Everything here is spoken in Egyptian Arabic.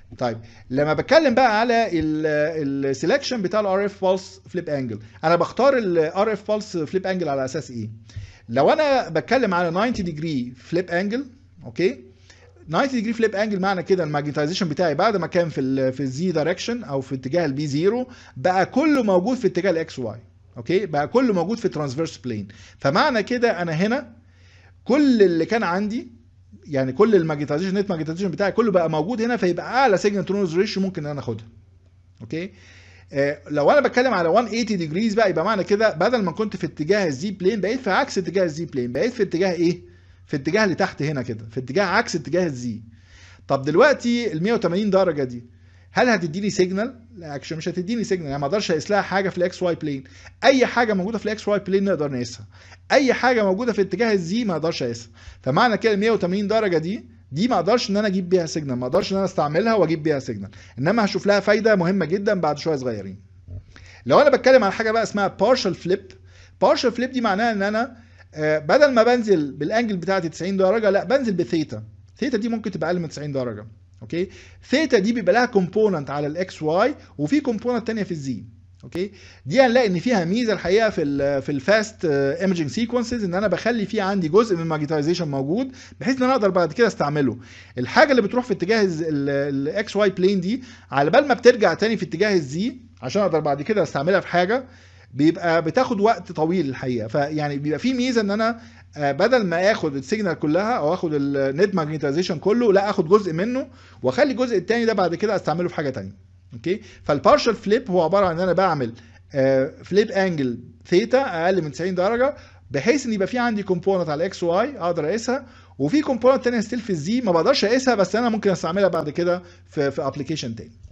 طيب لما بتكلم بقى على السelection بتاع الار اف بالس فليب انجل انا بختار الار اف بالس فليب انجل على اساس ايه لو انا بتكلم على 90 ديجري فليب انجل اوكي 90 ديجري فليب انجل معنى كده الماجنتايزيشن بتاعي بعد ما كان في ال في الزي دايركشن او في اتجاه البي زيرو بقى كله موجود في اتجاه الاكس واي اوكي بقى كله موجود في ترانسفيرس بلين فمعنى كده انا هنا كل اللي كان عندي يعني كل الماجنتايزيشن نت ماجنتايزيشن بتاعي كله بقى موجود هنا فيبقى اعلى سيجنال تو نويز ريشيو ممكن ان انا اخدها اوكي آه لو انا بتكلم على 180 ديجريز بقى يبقى معنى كده بدل ما كنت في اتجاه الزي بلين بقيت في عكس اتجاه الزي بلين بقيت في اتجاه ايه في اتجاه اللي تحت هنا كده في اتجاه عكس اتجاه الزي طب دلوقتي ال 180 درجه دي هل هتديني سيجنال؟ لا اكشن مش هتديني سيجنال يعني ما اقدرش اقيس لها حاجه في الاكس واي بلين اي حاجه موجوده في الاكس واي بلين نقدر نقيسها اي حاجه موجوده في اتجاه الزي ما اقدرش اقيسها فمعنى كده ال 180 درجه دي دي ما اقدرش ان انا اجيب بيها سيجنال ما اقدرش ان انا استعملها واجيب بيها سيجنال انما هشوف لها فايده مهمه جدا بعد شويه صغيرين لو انا بتكلم عن حاجه بقى اسمها بارشال فليب بارشال فليب دي معناها ان انا بدل ما بنزل بالانجل بتاعتي 90 درجه لا بنزل بثيتا ثيتا دي ممكن تبقى اقل من 90 درجه اوكي ثيتا دي بيبقى لها كومبوننت على الاكس واي وفي كومبوننت ثانيه في الزي اوكي دي هنلاقي ان فيها ميزه الحقيقه في ال في الفاست ايمجنج سيكونسز ان انا بخلي فيه عندي جزء من الماجنتايزيشن موجود بحيث ان انا اقدر بعد كده استعمله الحاجه اللي بتروح في اتجاه الاكس واي بلين دي على بال ما بترجع تاني في اتجاه الزي عشان اقدر بعد كده استعملها في حاجه بيبقى بتاخد وقت طويل الحقيقه فيعني بيبقى في ميزه ان انا بدل ما اخد السيجنال كلها او اخد النت ماجنتايزيشن كله لا اخد جزء منه واخلي الجزء الثاني ده بعد كده استعمله في حاجه ثانيه اوكي فالبارشال فليب هو عباره عن ان انا بعمل فليب انجل ثيتا اقل من 90 درجه بحيث ان يبقى في عندي كومبوننت على اكس واي اقدر اقيسها وفي كومبوننت ثانيه ستيل في الزي ما بقدرش اقيسها بس انا ممكن استعملها بعد كده في في ابلكيشن تاني